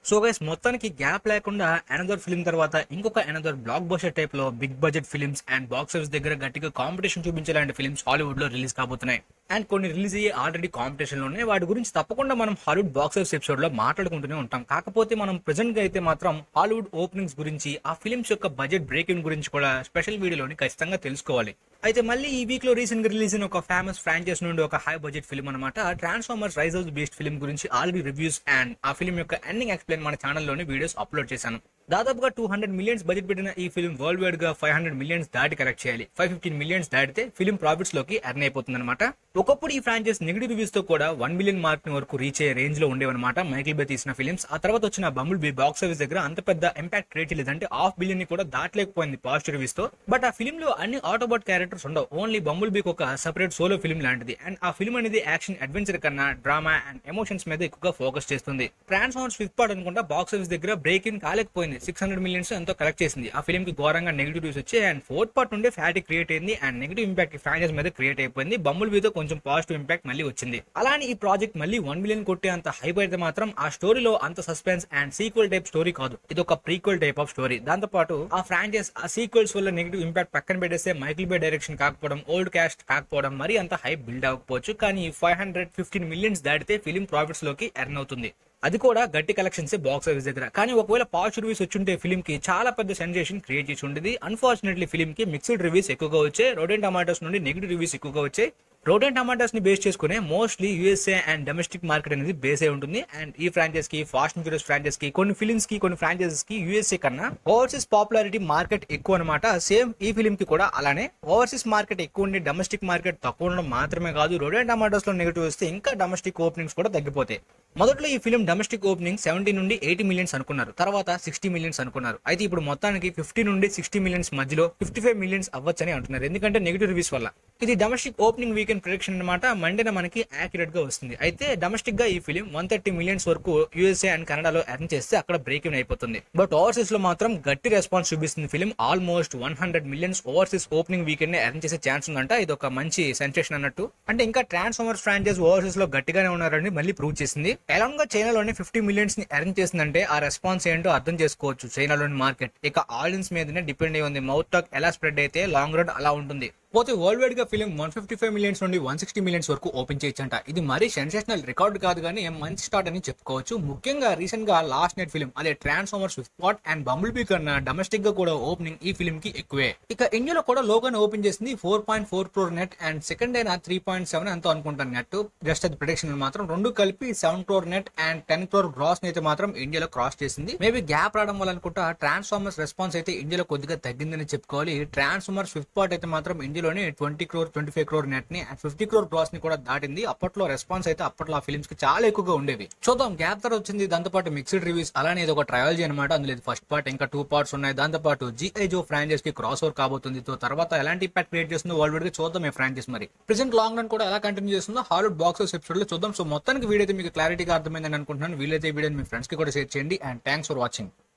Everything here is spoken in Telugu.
సో గైస్ మొత్తానికి గ్యాప్ లేకుండా అనదర్ ఫిల్మ్ తర్వాత ఇంకొక అనదర్ బ్లాక్ బస్టర్ టైప్ లో big budget films and box office దగ్గర గట్టిగా కాంపిటీషన్ చూపించేలాంటి ఫిల్మ్స్ హాలీవుడ్ లో రిలీజ్ కాబోతున్నాయి అండ్ కొన్ని రిలీజ్ అయ్యి ఆల్రెడీ కాంపిటీషన్ లో ఉన్నాయి వాటి గురించి తప్పకుండా మనం హాలీవుడ్ బాక్స్ ఆఫీస్ ఎపిసోడ్ లో మాట్లాడుకుంటూనే ఉంటాం కాకపోతే మనం ప్రెసెంట్ గా అయితే మాత్రం హాలీవుడ్ ఓపెనింగ్స్ గురించి ఆ ఫిల్మ్స్ యొక్క బడ్జెట్ బ్రేకింగ్ గురించి కూడా స్పెషల్ వీడియోలోని ఖచ్చితంగా తెలుసుకోవాలి అయితే మళ్ళీ ఈ వీక్ లో రీసెంట్ గా రిలీజ్ అయిన ఒక ఫేమస్ ఫ్రాంచైజ్ నుండి ఒక హై బడ్జెట్ ఫిల్మ్ అనమాట Transformers Rise of Beast film గురించి ఆల్రెడీ రివ్యూస్ అండ్ ఆ ఫిల్మ్ యొక్క ఎండింగ్ ఎక్స్ప్లెయిన్ మన ఛానల్లోని వీడియోస్ అప్లోడ్ చేశాను దాదాపుగా టూ హండ్రెడ్ మిలియన్స్ బడ్జెట్ పెట్టిన ఈ ఫిల్మ్ వరల్డ్ వైడ్ గా ఫైవ్ హండ్రెడ్ మిలియన్స్ దాటి కరెక్ట్ చేయాలి ఫైవ్ ఫిఫ్టీన్ మిలియన్స్ దాటితే ఫిల్మ్ ప్రాఫిట్స్ లోకి ఎర్న్ అయిపోతుంది అనమాట ఒకప్పుడు ఈ ఫ్రాంచైజ్ నెగిటివ్ రివ్యూస్ తో కూడా వన్ మిలియన్ మార్క్ వరకు రీచ్ అయ్యే రేంజ్ లో ఉండేవన్నమాట మైకిల్ బే తీసిన ఫిల్మ్స్ ఆ తర్వాత వచ్చిన బబుల్ బీ బాక్స్ ఆఫీస్ దగ్గర అంత పెద్ద ఇంపాక్ట్ క్రియేట్ లేదంటే హాఫ్ బిలియన్ ని కూడా దాటలేకపోయింది పాజిటివ్ రివ్యూస్ తో బట్ ఆ ఫిల్మ్ లో అన్ని ఆటోబాట్ క్యారెక్టర్స్ ఉండవు ఓన్లీ బబుల్ బీకి ఒక సెపరేట్ సోలో ఫిల్మ్ లాంటిది అండ్ ఆ ఫిల్మ్ అనేది యాక్షన్ అడ్వెంచర్ కన్నా డ్రామా అండ్ ఎమోషన్స్ మీద ఎక్కువగా ఫోకస్ చేస్తుంది ట్రాన్స్ఫార్మర్స్ ఫిఫ్త్ పార్ట్ అనుకుంటా బాక్స్ ఆఫీస్ దగ్గర బ్రేక్ ఇన్ కాలేకపోయింది సిక్స్ హండ్రెడ్ మిలియన్స్ ఎంతో కలెక్ట్ చేసింది ఆ ఫిల్మ్ కి ఘోరంగా నెగిటివ్ రివ్యూస్ వచ్చి అండ్ ఫోర్త్ పార్ట్ నుండి ఫ్యాటీ క్రియేట్ అయింది అండ్ నెగిటివ్ ఇంపాక్ట్ ఫ్రాంచైజ్ మీద క్రియేట్ అయిపోయింది బొమ్మల మీద కొంచెం పాజిటివ్ ఇంపాక్ట్ మళ్ళీ వచ్చింది అలానే ఈ ప్రాజెక్ట్ మళ్ళీ వన్ మిలియన్ కొట్టే అంత హైప్ అయితే మాత్రం ఆ స్టోరీలో అంత suspense and sequel type story కాదు ఇది ఒక ప్రీక్వల్ టైప్ ఆఫ్ స్టోరీ దాంతో పాటు ఆ ఫ్రాంచైజ్ ఆ సీక్వెల్స్ వల్ల నెగిటివ్ ఇంపాక్ట్ పక్కన పెట్టేస్తే మైకిల్ బే డైరెక్షన్ కాకపోవడం ఓల్డ్ క్యాస్ట్ కాకపోవడం మరి అంత హైప్ బిల్డ్ అవ్వకపోవచ్చు కానీ ఫైవ్ హండ్రెడ్ ఫిఫ్టీన్ మిలియన్స్ దాటితే ఫిలిం ప్రాఫిట్స్ లోకి ఎర్న్ అవుతుంది అది కూడా గట్టి కలెక్షన్స్ బాక్స్ ఆఫీస్ దగ్గర కానీ ఒకవేళ పాజిటివ్ రివ్యూస్ వచ్చుంటే ఫిల్మ్ కి చాలా పెద్ద సెన్సేషన్ క్రియేట్ చేసి ఉండేది అన్ఫార్చునేట్లీ ఫిల్మ్ కి మిక్స్డ్ రివ్యూస్ ఎక్కువగా వచ్చాయి రోడెన్ టమాటోస్ నుండి నెగిటివ్ రివ్యూస్ ఎక్కువగా వచ్చాయి రోడెన్ టమాటాస్ ని బేస్ చేసుకునే mostly USA and domestic market అనేది బేస్ అయి ఉంటుంది అండ్ ఈ ఫ్రాంచైజ్ కి ఫాస్ట్ అండ్ ఫ్యూరియస్ ఫ్రాంచైజ్ కి కొన్ని ఫిలిమ్స్ కి కొన్ని ఫ్రాంచైజెస్ కి యూఎస్ఏ కన్నా ఓవర్సీస్ పాపులారిటీ మార్కెట్ ఎక్కువ అనమాట సేమ్ ఈ ఫిలిం కి కూడా అలానే ఓవర్సీస్ మార్కెట్ ఎక్కువ ఉండి డొమెస్టిక్ మార్కెట్ తక్కువ ఉండడం మాత్రమే కాదు రోడెన్ టమాటోస్ లో నెగిటివ్ వస్తే ఇంకా డొమెస్టిక్ ఓపెనింగ్స్ కూడా తగ్గిపోతాయి మొదట్లో ఈ ఫిలిం డొమెస్టిక్ ఓపెనింగ్ సెవెంటీ నుండి ఎయిటీ మిలియన్స్ అనుకున్నారు తర్వాత సిక్స్టీ మిలియన్స్ అనుకున్నారు అయితే ఇప్పుడు మొత్తానికి ఫిఫ్టీ నుండి సిక్స్టీ మిలియన్స్ మధ్యలో ఫిఫ్టీ ఫైవ్ మిలియన్స్ అవ్వచ్చని అంటున్నారు ఎందుకంటే నెగిటివ్ రివ్యూస్ వల్ల ఇది డొమెస్టిక్ ఓపెనింగ్ వీకెండ్ ప్రొడిక్షన్ అనమాట మండేన మనకి యాక్యురేట్ గా వస్తుంది అయితే డొమెస్టిక్ గా ఈ ఫిలిం వన్ థర్టీ మిలియన్స్ వరకు యూఎస్ఏ అండ్ కెనడాలో ఎర్న్ చేస్తే అక్కడ బ్రేక్ ఇన్ అయిపోతుంది బట్ ఓవర్సీస్ లో మాత్రం గట్టి రెస్పాన్స్ చూపిస్తుంది film almost one hundred millions overseas opening weekend earn చేసే ఛాన్స్ ఉందంట ఇది ఒక మంచి సెన్సేషన్ అన్నట్టు అంటే ఇంకా ట్రాన్స్ఫార్మర్స్ ఫ్రాంచైజ్ ఓవర్సీస్ లో గట్టిగానే ఉన్నారని మళ్ళీ ప్రూవ్ చేసింది ఎలాంగ్ గా చైనాలోని ఫిఫ్టీ మిలియన్స్ ని ఎర్న్ చేసిందంటే ఆ రెస్పాన్స్ ఏంటో అర్థం చేసుకోవచ్చు చైనాలోని మార్కెట్ ఇక ఆడియన్స్ మీదనే డిపెండ్ అయి ఉంది మౌత్ టాక్ ఎలా స్ప్రెడ్ అయితే లాంగ్ రన్ అలా ఉంటుంది పోతే వరల్డ్ వైడ్ గా film one fifty five millions నుండి వన్ సిక్స్టీ మిలియన్స్ వరకు ఓపెన్ చేయొచ్చంట ఇది మరీ సెన్సేషనల్ రికార్డ్ కాదు కానీ మంచి స్టార్ట్ అని చెప్పుకోవచ్చు ముఖ్యంగా రీసెంట్ గా లాస్ట్ నైట్ ఫిలిం అదే Transformers spot and Bumblebee కన్నా డొమెస్టిక్ గా కూడా ఓపెనింగ్ ఈ ఫిలిం కి ఎక్కువే ఇక ఇండియాలో కూడా లోగానే ఓపెన్ చేసింది four point four crore net and second అయినా త్రీ పాయింట్ సెవెన్ ఎంతో అనుకుంటాను నెట్ జస్ట్ అది ప్రొడక్షన్ మాత్రం రెండు కలిపి seven crore net and ten crore gross అయితే మాత్రం ఇండియాలో క్రాస్ చేసింది మేబీ గ్యాప్ రావడం వల్ల అనుకుంటా ట్రాన్స్ఫార్మర్స్ రెస్పాన్స్ అయితే ఇండియాలో కొద్దిగా తగ్గిందని చెప్పుకోవాలి ట్రాన్స్ఫార్మర్స్ ఫిఫ్త్ పార్ట్ అయితే మాత్రం ఇండియాలోనే twenty crore twenty five crore net ని అండ్ ఫిఫ్టీ క్రోర్ గ్రాస్ ని కూడా దాటింది అప్పట్లో రెస్పాన్స్ అయితే అప్పట్లో ఆ ఫిల్మ్స్ కి చాలా ఎక్కువగా ఉండేవి చూద్దాం గ్యాప్ తర్వాత వచ్చింది దాంతో పాటు మిక్స్డ్ రివ్యూస్ అలానే ఇది ఒక ట్రయల్ అనమాట అందులో ఫస్ట్ పార్ట్ ఇంకా టూ పార్ట్స్ ఉన్నాయి దాంతో పాటు జిఐ జో ఫ్రాంచైజ్ కి క్రాస్ ఓవర్ కాబోతుంది తో తర్వాత ఎలాంటి ఇంపాక్ట్ క్రియేట్ చేస్తుందో వరల్డ్ వైడ్ గా చూద్దాం ఈ ఫ్రాంచైజ్ మరి ప్రెసెంట్ లాంగ్ రన్ కూడా ఎలా కంటిన్యూ చేస్తుందో హాలీవుడ్ బాక్స్ ఆఫీస్ ఎపిసోడ్ లో చూద్దాం సో మొత్తానికి వీడియో అయితే మీకు క్లారిటీగా అర్థమైందని అనుకుంటున్నాను వీలైతే ఈ వీడియోని మీ ఫ్రెండ్స్ కి కూడా షేర్ చేయండి అండ్ థ్యాంక్స్ ఫర్ వాచింగ్